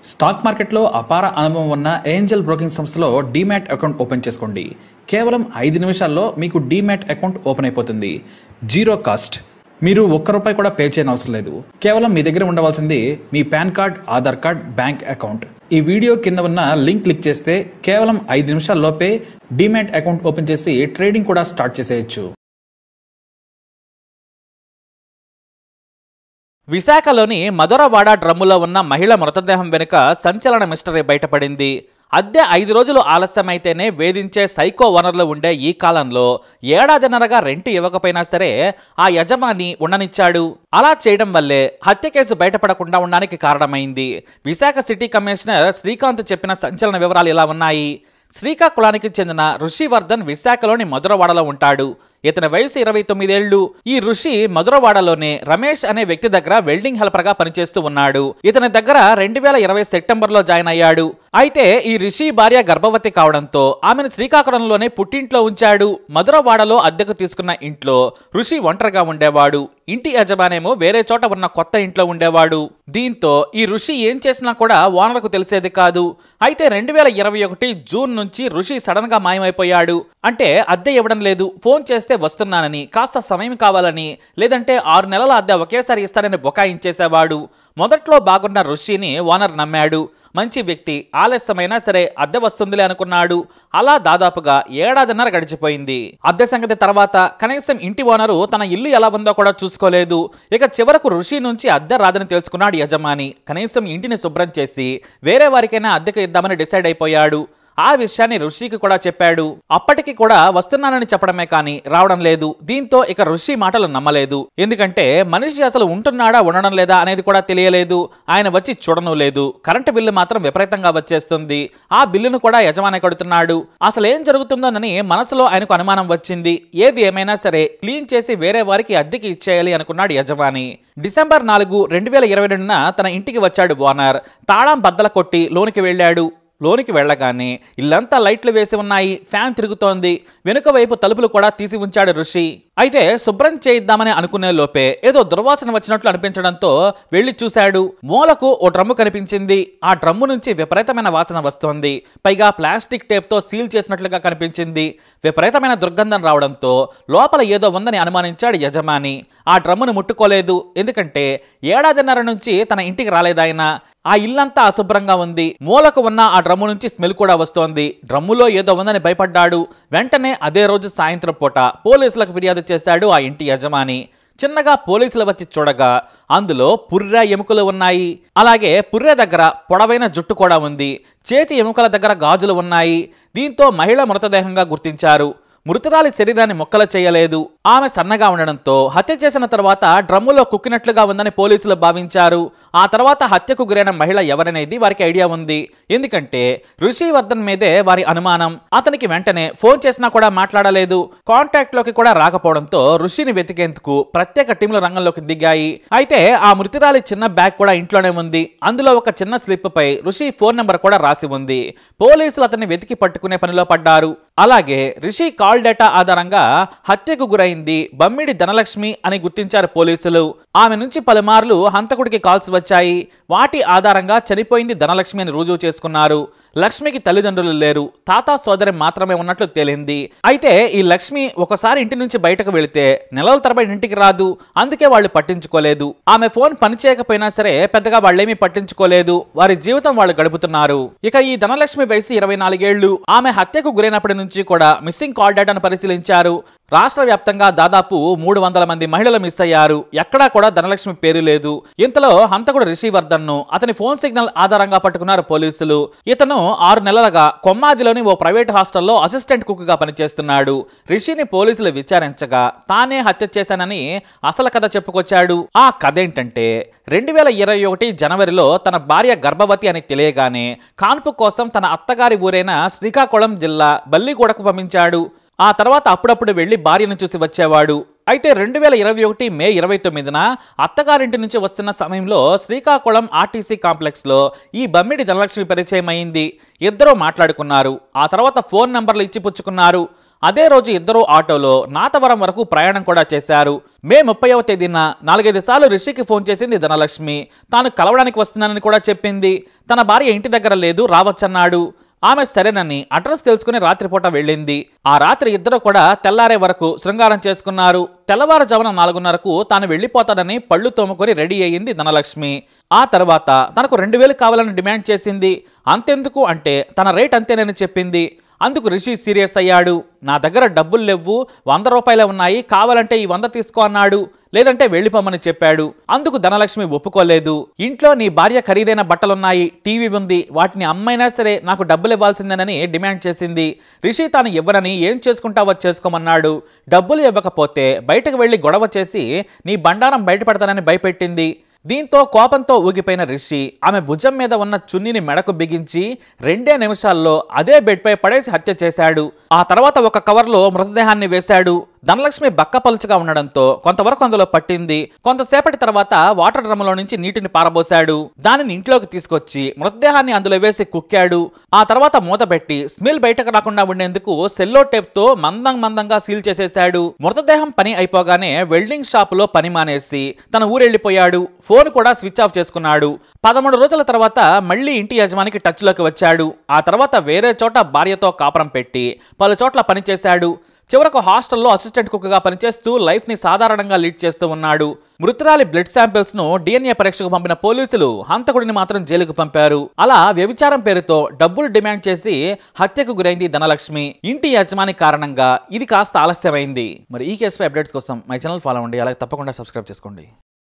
stock మార్కెట్లో అపార అనుభవం ఉన్న ఏంజల్ బ్రోకింగ్ సంస్థలో డీమ్యాట్ అకౌంట్ ఓపెన్ చేసుకోండి కేవలం ఐదు నిమిషాల్లో మీకు డీమ్యాట్ అకౌంట్ ఓపెన్ అయిపోతుంది జీరో కాస్ట్ మీరు ఒక్క రూపాయి కూడా పే చేయని అవసరం లేదు కేవలం మీ దగ్గర ఉండవలసింది మీ PAN card Aadhaar card bank account ఈ వీడియో కింద ఉన్న లింక్ క్లిక్ చేస్తే కేవలం ఐదు నిమిషాల్లోపే డీమ్యాట్ అకౌంట్ ఓపెన్ చేసి ట్రేడింగ్ కూడా స్టార్ట్ చేసేయచ్చు విశాఖలోని మధురవాడ డ్రమ్ములో ఉన్న మహిళ మృతదేహం వెనుక సంచలన మిస్టరీ బయటపడింది అద్దె ఐదు రోజులు ఆలస్యమైతేనే వేధించే సైకో వనరులు ఉండే ఈ కాలంలో ఏడాదిన్నరగా రెంట్ ఇవ్వకపోయినా సరే ఆ యజమాని ఉండనిచ్చాడు అలా చేయడం వల్లే హత్య కేసు బయటపడకుండా ఉండడానికి కారణమైంది విశాఖ సిటీ కమిషనర్ శ్రీకాంత్ చెప్పిన సంచలన వివరాలు ఇలా ఉన్నాయి శ్రీకాకుళానికి చెందిన ఋషివర్ధన్ విశాఖలోని మధురవాడలో ఉంటాడు ఇతని వయసు ఇరవై తొమ్మిదేళ్లు ఈ ఋషి మధురవాడలోనే రమేష్ అనే వ్యక్తి దగ్గర వెల్డింగ్ హెల్పర్ గా పనిచేస్తూ ఉన్నాడు ఇతని దగ్గర రెండు వేల ఇరవై సెప్టెంబర్ లో జాయిన్ అయ్యాడు అయితే ఈ ఋషి భార్య గర్భవతి కావడంతో ఆమెను శ్రీకాకుళంలోనే పుట్టింట్లో ఉంచాడు మధురవాడలో అద్దెకు తీసుకున్న ఇంట్లో ఋషి ఒంటరిగా ఉండేవాడు ఇంటి యజమానేమో వేరే చోట ఉన్న కొత్త ఇంట్లో ఉండేవాడు దీంతో ఈ ఋషి ఏం చేసినా కూడా ఓనర్కు తెలిసేది కాదు అయితే రెండు వేల ఇరవై ఒకటి జూన్ నుంచి ఋషి సడన్ గా మాయమైపోయాడు అంటే అద్దె ఇవ్వడం లేదు ఫోన్ చేస్తే వస్తున్నానని కాస్త సమయం కావాలని లేదంటే ఆరు నెలల అద్దె ఒకేసారి ఇస్తానని బొకాయించేసేవాడు మొదట్లో బాగున్న ఋషిని ఓనర్ నమ్మాడు మంచి వ్యక్తి ఆలస్యమైనా సరే అద్దె వస్తుందిలే అనుకున్నాడు అలా దాదాపుగా ఏడాదిన్నర గడిచిపోయింది అద్దె సంగతి తర్వాత కనీసం ఇంటి ఓనరు తన ఇల్లు ఎలా ఉందో కూడా చూసుకోలేదు ఇక చివరకు ఋషి నుంచి అద్దె రాదని తెలుసుకున్నాడు యజమాని కనీసం ఇంటిని శుభ్రం చేసి వేరే వారికైనా అద్దెకు ఇద్దామని డిసైడ్ అయిపోయాడు ఆ విషయాన్ని ఋషికి కూడా చెప్పాడు అప్పటికి కూడా వస్తున్నానని చెప్పడమే కానీ రావడం లేదు దీంతో ఇక ఋషి మాటలు నమ్మలేదు ఎందుకంటే మనిషి అసలు ఉంటున్నాడా ఉండడం లేదా అనేది కూడా తెలియలేదు ఆయన వచ్చి చూడను లేదు కరెంటు బిల్లు మాత్రం విపరీతంగా వచ్చేస్తుంది ఆ బిల్లును కూడా యజమాని కడుతున్నాడు అసలు ఏం జరుగుతుందోనని మనసులో ఆయనకు అనుమానం వచ్చింది ఏది ఏమైనా సరే క్లీన్ చేసి వేరే వారికి అద్దెకి ఇచ్చేయాలి అనుకున్నాడు యజమాని డిసెంబర్ నాలుగు రెండు వేల ఇరవై రెండున తన ఇంటికి వచ్చాడు ఓనర్ తాళం బద్దల కొట్టి లోనికి వెళ్ళాడు లోనికి వెళ్ళగానే ఇల్లంతా లైట్లు వేసి ఉన్నాయి ఫ్యాన్ తిరుగుతోంది వెనుక వైపు తలుపులు కూడా తీసి ఉంచాడు ఋషి అయితే శుభ్రం చేయిద్దామని అనుకునే లోపే ఏదో దుర్వాసన వచ్చినట్లు అనిపించడంతో వెళ్లి చూశాడు మూలకు ఓ డ్రమ్ము కనిపించింది ఆ డ్రమ్ము నుంచి విపరీతమైన వాసన వస్తోంది పైగా ప్లాస్టిక్ టేప్ తో సీల్ చేసినట్లుగా కనిపించింది విపరీతమైన దుర్గంధం రావడంతో లోపల ఏదో ఉందని అనుమానించాడు యజమాని ఆ డ్రమ్మును ముట్టుకోలేదు ఎందుకంటే ఏడాదిన్నర నుంచి తన ఇంటికి రాలేదాయన ఆ ఇల్లంతా అశుభ్రంగా ఉంది మూలకు ఉన్న ఆ డ్రమ్ము నుంచి స్మెల్ కూడా వస్తోంది డ్రమ్ములో ఏదో ఉందని భయపడ్డాడు వెంటనే అదే రోజు సాయంత్రం పూట పోలీసులకు ఫిర్యాదు చేశాడు ఆ ఇంటి యజమాని చిన్నగా పోలీసులు వచ్చి చూడగా అందులో పుర్రె ఎముకలు ఉన్నాయి అలాగే పుర్రె దగ్గర పొడవైన జుట్టు కూడా ఉంది చేతి ఎముకల దగ్గర గాజులు ఉన్నాయి దీంతో మహిళ మృతదేహంగా గుర్తించారు మృతురాలి శరీరాన్ని మొక్కలు చేయలేదు ఆమె సన్నగా ఉండడంతో హత్య చేసిన తర్వాత డ్రమ్ములో కుక్కినట్లుగా ఉందని పోలీసులు భావించారు ఆ తర్వాత హత్యకు గురైన మహిళ ఎవరనేది వారికి ఐడియా ఉంది ఎందుకంటే ఋషివర్ధన్ మీదే వారి అనుమానం అతనికి వెంటనే ఫోన్ చేసినా కూడా మాట్లాడలేదు కాంటాక్ట్ లోకి కూడా రాకపోవడంతో ఋషిని వెతికేందుకు ప్రత్యేక టీంలు రంగంలోకి దిగాయి అయితే ఆ మృతురాలి చిన్న బ్యాగ్ కూడా ఇంట్లోనే ఉంది అందులో ఒక చిన్న స్లిప్ పై ఋషి ఫోన్ నెంబర్ కూడా రాసి ఉంది పోలీసులు అతన్ని వెతికి పట్టుకునే పనిలో పడ్డారు అలాగే రిషి కాల్ డేటా ఆధారంగా హత్యకు గురైంది బమ్మిడి ధనలక్ష్మి అని గుర్తించారు పోలీసులు ఆమె నుంచి పలుమార్లు హంతకుడికి కాల్స్ వచ్చాయి వాటి ఆధారంగా చనిపోయింది ధనలక్ష్మి అని రుజువు చేసుకున్నారు లక్ష్మికి తల్లిదండ్రులు లేరు తాత సోదరి మాత్రమే ఉన్నట్లు తేలింది అయితే ఈ లక్ష్మి ఒకసారి ఇంటి నుంచి బయటకు వెళితే నెలల తరబడి ఇంటికి రాదు అందుకే వాళ్ళు పట్టించుకోలేదు ఆమె ఫోన్ పనిచేయకపోయినా సరే పెద్దగా వాళ్ళేమీ పట్టించుకోలేదు వారి జీవితం వాళ్ళు గడుపుతున్నారు ఇక ఈ ధనలక్ష్మి వయసు ఇరవై నాలుగేళ్లు ఆమె హత్యకు గురైనప్పటి నుంచి కూడా మిస్సింగ్ కాల్ డేటాను పరిశీలించారు రాష్ట్ర వ్యాప్తంగా దాదాపు మూడు వందల మంది మహిళలు మిస్ అయ్యారు ఎక్కడా కూడా ధనలక్ష్మి పేరు లేదు ఇంతలో హంతకుడు రిషివర్ధన్ ను అతని ఫోన్ సిగ్నల్ ఆధారంగా పట్టుకున్నారు పోలీసులు ఇతను ఆరు నెలలుగా కొమ్మాదిలోని ఓ ప్రైవేట్ హాస్టల్లో అసిస్టెంట్ కుక్ గా పనిచేస్తున్నాడు రిషిని పోలీసులు విచారించగా తానే హత్య చేశానని అసలు కథ చెప్పుకొచ్చాడు ఆ కథ ఏంటంటే రెండు వేల ఇరవై ఒకటి జనవరిలో తన భార్య గర్భవతి అని తెలియగానే కాన్పు కోసం తన అత్తగారి ఊరైన శ్రీకాకుళం జిల్లా బల్లిగూడకు పంపించాడు ఆ తర్వాత అప్పుడప్పుడు వెళ్లి భార్యను చూసి వచ్చేవాడు అయితే రెండు వేల ఇరవై ఒకటి మే ఇరవై తొమ్మిదిన అత్తగారింటి నుంచి వస్తున్న సమయంలో శ్రీకాకుళం ఆర్టీసీ కాంప్లెక్స్లో ఈ బమ్మిడి ధనలక్ష్మి పరిచయం అయింది ఇద్దరూ మాట్లాడుకున్నారు ఆ తర్వాత ఫోన్ నంబర్లు ఇచ్చి పుచ్చుకున్నారు అదే రోజు ఇద్దరు ఆటోలో నాతవరం వరకు ప్రయాణం కూడా చేశారు మే ముప్పైవ తేదీన నాలుగైదు సార్లు రిషికి ఫోన్ చేసింది ధనలక్ష్మి తాను కలవడానికి వస్తున్నానని కూడా చెప్పింది తన భార్య ఇంటి దగ్గర లేదు రావచ్చన్నాడు ఆమె సరేనని అడ్రస్ తెలుసుకుని రాత్రిపూట వెళ్ళింది ఆ రాత్రి ఇద్దరు కూడా తెల్లారే వరకు శృంగారం చేసుకున్నారు తెల్లవారుజామున నాలుగున్నరకు తాను వెళ్ళిపోతానని పళ్ళు తోముకొని రెడీ అయ్యింది ధనలక్ష్మి ఆ తర్వాత తనకు రెండు వేలు కావాలని డిమాండ్ చేసింది అంతెందుకు అంటే తన రేట్ అంతేనని చెప్పింది అందుకు రిషి సీరియస్ అయ్యాడు నా దగ్గర డబ్బులు లేవు వంద రూపాయలే ఉన్నాయి కావాలంటే ఈ వంద తీసుకో అన్నాడు లేదంటే వెళ్ళిపోమని చెప్పాడు అందుకు ధనలక్ష్మి ఒప్పుకోలేదు ఇంట్లో నీ భార్య ఖరీదైన బట్టలున్నాయి టీవీ ఉంది వాటిని అమ్మైనా సరే నాకు డబ్బులు ఇవ్వాల్సిందేనని డిమాండ్ చేసింది రిషి తాను ఇవ్వనని ఏం చేసుకుంటావో చేసుకోమన్నాడు డబ్బులు ఇవ్వకపోతే బయటకు వెళ్లి గొడవ చేసి నీ బండారం బయటపడతానని భయపెట్టింది దీంతో కోపంతో ఊగిపోయిన రిషి ఆమె భుజం మీద ఉన్న చున్నీని మెడకు బిగించి రెండే నిమిషాల్లో అదే బెడ్పై పడేసి హత్య చేశాడు ఆ తర్వాత ఒక కవర్లో మృతదేహాన్ని వేశాడు ధనలక్ష్మి బక్కపలుచగా ఉండడంతో కొంతవరకు అందులో పట్టింది కొంతసేపటి తర్వాత వాటర్ డ్రమ్లో నుంచి నీటిని పారబోశాడు దానిని ఇంట్లోకి తీసుకొచ్చి మృతదేహాన్ని అందులో వేసి కుక్కాడు ఆ తర్వాత మూత పెట్టి స్మెల్ బయటకు రాకుండా ఉండేందుకు సెల్లో టేప్ తో మందం మందంగా సీల్ చేసేశాడు మృతదేహం పని అయిపోగానే వెల్డింగ్ షాప్ లో పని మానేసి తన ఊరెళ్ళిపోయాడు ఫోన్ కూడా స్విచ్ ఆఫ్ చేసుకున్నాడు పదమూడు రోజుల తర్వాత మళ్ళీ ఇంటి యజమానికి టచ్ లోకి వచ్చాడు ఆ తర్వాత వేరే చోట భార్యతో కాపురం పెట్టి పలు చోట్ల పనిచేశాడు చివరకు హాస్టల్లో అసిస్టెంట్ కుక్గా పనిచేస్తూ లైఫ్ ని సాధారణంగా లీడ్ చేస్తూ ఉన్నాడు మృతురాలి బ్లడ్ శాంపిల్స్ ను డిఎన్ఏ పరీక్షకు పంపిన పోలీసులు హంతకుడిని మాత్రం జైలుకు పంపారు అలా వ్యభిచారం పేరుతో డబ్బులు డిమాండ్ చేసి హత్యకు గురైంది ధనలక్ష్మి ఇంటి యజమాని కారణంగా ఇది కాస్త ఆలస్యమైంది మరి ఈ కేసుపై అప్డేట్స్ కోసం మై ఛానల్ ఫాలో అవ్వండి అలాగే తప్పకుండా సబ్స్క్రైబ్ చేసుకోండి